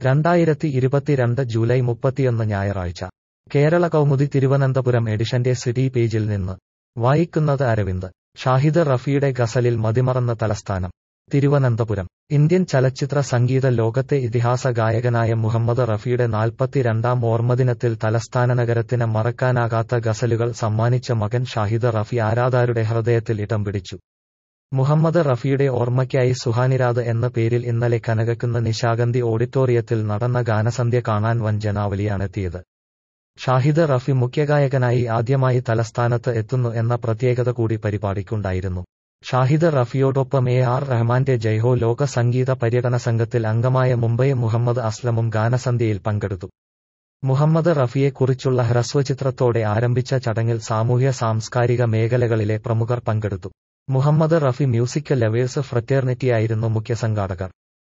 രണ്ടായിരത്തി ഇരുപത്തിരണ്ട് ജൂലൈ മുപ്പത്തിയൊന്ന് ഞായറാഴ്ച കേരള കൗമുദി തിരുവനന്തപുരം എഡിഷന്റെ സിറ്റി പേജിൽ നിന്ന് വായിക്കുന്നത് അരവിന്ദ് ഷാഹിദ് റഫിയുടെ ഗസലിൽ മതിമറന്ന തലസ്ഥാനം തിരുവനന്തപുരം ഇന്ത്യൻ ചലച്ചിത്ര സംഗീത ലോകത്തെ ഇതിഹാസ ഗായകനായ മുഹമ്മദ് റഫിയുടെ നാൽപ്പത്തിരണ്ടാം ഓർമ്മദിനത്തിൽ തലസ്ഥാന നഗരത്തിന് മറക്കാനാകാത്ത ഗസലുകൾ സമ്മാനിച്ച മകൻ ഷാഹിദ് റഫി ആരാധകരുടെ ഹൃദയത്തിൽ ഇടം പിടിച്ചു മുഹമ്മദ് റഫിയുടെ ഓർമ്മയ്ക്കായി സുഹാനിരാത് എന്ന പേരിൽ ഇന്നലെ കനകക്കുന്ന നിശാഗന്ധി ഓഡിറ്റോറിയത്തിൽ നടന്ന ഗാനസന്ധ്യ കാണാൻ വൻ ജനാവലിയാണെത്തിയത് ഷാഹിദ് റഫി മുഖ്യഗായകനായി ആദ്യമായി തലസ്ഥാനത്ത് എത്തുന്നു എന്ന പ്രത്യേകത കൂടി പരിപാടിക്കുണ്ടായിരുന്നു ഷാഹിദ് റഫിയോടൊപ്പം എ ആർ റഹ്മാന്റെ ജയ്ഹോ ലോക സംഗീത പര്യടന സംഘത്തിൽ അംഗമായ മുംബൈ മുഹമ്മദ് അസ്ലമും ഗാനസന്ധ്യയിൽ പങ്കെടുത്തു മുഹമ്മദ് റഫിയെക്കുറിച്ചുള്ള ഹ്രസ്വചിത്രത്തോടെ ആരംഭിച്ച ചടങ്ങിൽ സാമൂഹ്യ സാംസ്കാരിക മേഖലകളിലെ പ്രമുഖർ പങ്കെടുത്തു മുഹമ്മദ് റഫി മ്യൂസിക് ലവേഴ്സ് ഫ്രറ്റേർണിറ്റിയായിരുന്നു മുഖ്യ സംഘാടകർ